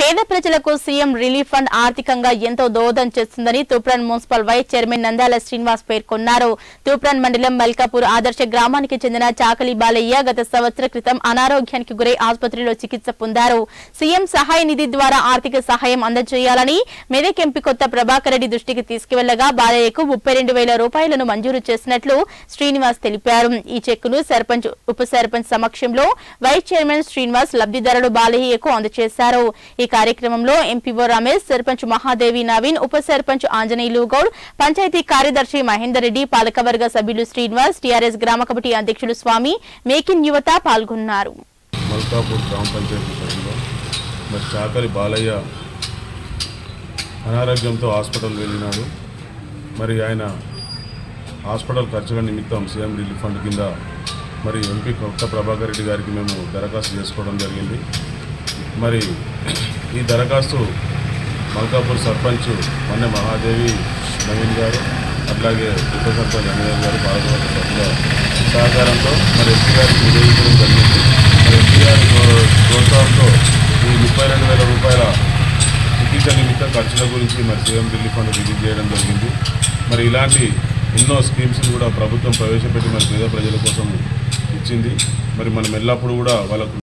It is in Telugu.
పేద ప్రజలకు సీఎం రిలీఫ్ ఫండ్ ఆర్థికంగా ఎంతో దోహదం చేస్తుందని Toopran municipal vice chairman Nandala Srinivas పేర్కొన్నారు తూప్రాన్ మండలం మల్కాపూర్ ఆదర్శ గ్రామానికి చెందిన చాకలి బాలయ్య గత సంవత్సర క్రితం అనారోగ్యానికి గురై ఆసుపత్రిలో చికిత్స పొందారు సీఎం సహాయ నిధి ద్వారా ఆర్థిక సహాయం అందజేయాలని మెదక్ ఎంపీ కొత్త ప్రభాకర్ రెడ్డి దృష్టికి తీసుకువెళ్లగా బాలయ్యకు ముప్పై రెండు వేల రూపాయలను మంజూరు చేసినట్లు శ్రీనివాస్ తెలిపారు ఈ చెక్కును సర్పంచ్ ఉప సర్పంచ్ సమక్షంలో వైస్ చైర్మన్ శ్రీనివాస్ లబ్ధిదారుడు బాలయ్యకు అందజేశారు ఈ కార్యక్రమంలో ఎంపీఓ రమేష్ సర్పంచ్ మహాదేవి నవీన్ ఉప సర్పంచ్ ఆంజనేయులు గౌడ్ పంచాయతీ కార్యదర్శి మహేందర్ రెడ్డి పాలకవర్గ సభ్యులు శ్రీనివాస్ టీఆర్ఎస్ గ్రామ కమిటీ అధ్యక్షులు స్వామి మేకిన్ యువత పాల్గొన్నారు మల్కాపూర్ గ్రామ పంచాయతీ పరిధిలో మరి చాకలి బాలయ్య అనారోగ్యంతో హాస్పిటల్ వెళ్ళినాడు మరి ఆయన హాస్పిటల్ ఖర్చుల నిమిత్తం సీఎం రిలీఫ్ ఫండ్ కింద మరి ఎంపీ కొత్త ప్రభాకర్ రెడ్డి గారికి మేము దరఖాస్తు చేసుకోవడం జరిగింది మరి ఈ దరఖాస్తు మల్కాపూర్ సర్పంచ్ మొన్న మహాదేవి నవీన్ గారు అట్లాగే ఉప సర్పంచ్ అంజనేయ గారు పాలకవర్గ సభ్యుల సహకారంతో మరి ఎస్పీ గారికి నివేదించడం జరిగింది మరి ఎస్పీ గారి ప్రోత్సాహంతో ఈ ముప్పై రెండు వేల రూపాయల చికిత్స నిమిత్తం ఖర్చుల గురించి మరి సీఎం రిలీఫ్ ఫండ్ రిలీజ్ చేయడం జరిగింది మరి ఇలాంటి ఎన్నో స్కీమ్స్ కూడా ప్రభుత్వం ప్రవేశపెట్టి మరి పేద ప్రజల కోసం ఇచ్చింది మరి మనం ఎల్లప్పుడూ కూడా వాళ్ళకు